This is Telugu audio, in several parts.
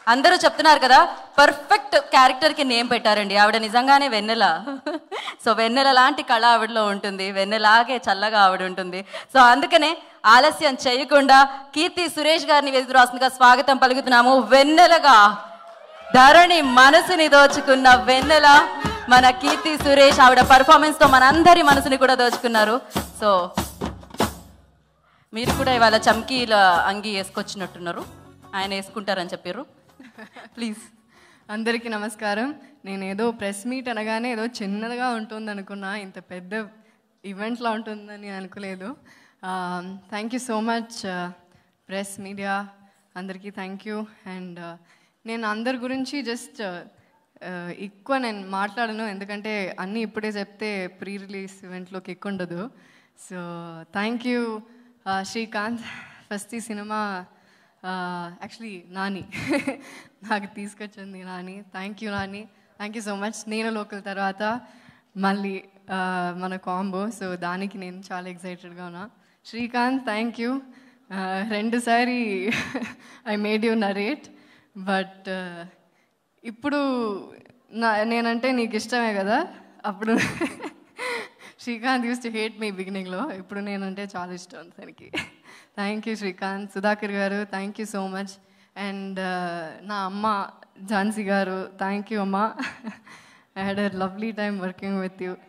అందరూ చెప్తున్నారు కదా పర్ఫెక్ట్ క్యారెక్టర్కి నేమ్ పెట్టారండి ఆవిడ నిజంగానే వెన్నెల సో వెన్నెల లాంటి కళ ఆవిడలో ఉంటుంది వెన్నెలాగే చల్లగా ఆవిడ ఉంటుంది సో అందుకనే ఆలస్యం చేయకుండా కీర్తి సురేష్ గారిని ఎదురు రాస్తుందిగా స్వాగతం పలుకుతున్నాము వెన్నెలగా ధరణి మనసుని దోచుకున్న వెన్నెల మన కీర్తి సురేష్ ఆవిడ పర్ఫార్మెన్స్ తో మనందరి మనసుని కూడా దోచుకున్నారు సో మీరు కూడా ఇవాళ చమ్కీల అంగి వేసుకొచ్చినట్టున్నారు ఆయన వేసుకుంటారని చెప్పారు ప్లీజ్ అందరికీ నమస్కారం నేను ఏదో ప్రెస్ మీట్ అనగానే ఏదో చిన్నదిగా ఉంటుంది అనుకున్నా ఇంత పెద్ద ఈవెంట్లా ఉంటుందని అనుకోలేదు thank you so much press media అందరికీ థ్యాంక్ యూ అండ్ నేను అందరి గురించి జస్ట్ ఎక్కువ నేను మాట్లాడను ఎందుకంటే అన్నీ ఇప్పుడే చెప్తే ప్రీ రిలీజ్ ఈవెంట్లోకి ఎక్కువ ఉండదు so thank you Srikanth first ఈ సినిమా యాక్చువల్లీ నాని నాకు తీసుకొచ్చింది Nani thank you Nani thank you so much నేను లోకల్ తర్వాత మళ్ళీ ఆ, మన కాంబో సో దానికి నేను చాలా ఎక్సైటెడ్గా ఉన్నా శ్రీకాంత్ థ్యాంక్ యూ రెండుసారి I made you narrate but ఇప్పుడు నా నేనంటే నీకు ఇష్టమే కదా అప్పుడు Srikanth use to hate me బిగినింగ్లో ఇప్పుడు నేనంటే చాలా ఇష్టం తనకి thank you Srikanth Sudhakar garu thank you so much and నా అమ్మ ఝాన్సీ గారు థ్యాంక్ యూ అమ్మ I had a lovely time working with you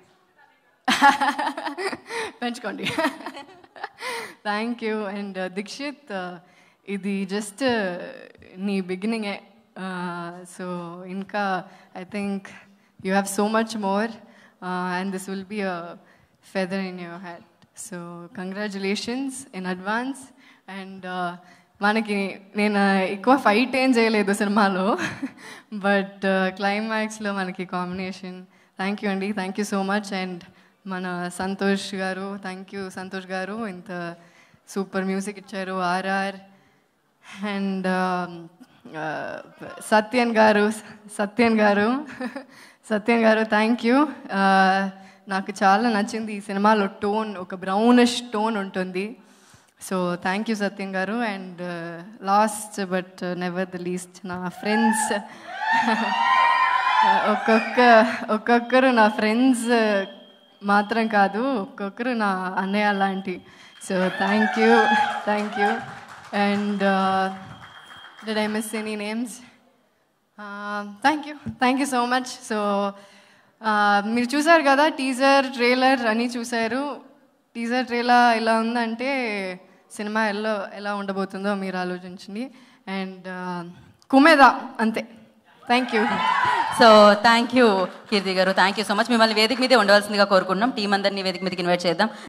పెంచుకోండి థ్యాంక్ యూ అండ్ దీక్షిత్ ఇది జస్ట్ నీ బిగినింగే సో ఇంకా I think you have so much more and this will be a feather in your hat so congratulations in advance and మనకి నేను ఎక్కువ ఫైట్ ఏం చేయలేదు సినిమాలో బట్ క్లైమాక్స్లో మనకి కాంబినేషన్ థ్యాంక్ యూ అండి thank you so much and మన సంతోష్ గారు థ్యాంక్ యూ సంతోష్ గారు ఇంత సూపర్ మ్యూజిక్ ఇచ్చారు ఆర్ఆర్ అండ్ సత్యన్ గారు సత్యన్ గారు సత్యన్ గారు థ్యాంక్ యూ నాకు చాలా నచ్చింది ఈ సినిమాలో టోన్ ఒక బ్రౌనిష్ టోన్ ఉంటుంది so thank you Satyam garu and last but never the least నా ఫ్రెండ్స్ ఒక్కొక్క ఒక్కొక్కరు నా ఫ్రెండ్స్ మాత్రం కాదు ఒక్కొక్కరు నా అన్నయ్య లాంటి so thank you thank you and did I miss any names thank you thank you so much so మీరు చూసారు కదా టీజర్ ట్రైలర్ అని చూసారు టీజర్ ట్రైలర్ ఎలా ఉందంటే సినిమా ఎలా ఎలా ఉండబోతుందో మీరు ఆలోచించండి అండ్ కుమేదా అంతే thank you so thank you Keerthi garu thank you so much మిమ్మల్ని వేదిక మీదే ఉండవలసిందిగా కోరుకుంటున్నాం టీం అందరినీ వేదిక మీదకి ఇన్వైట్ చేద్దాం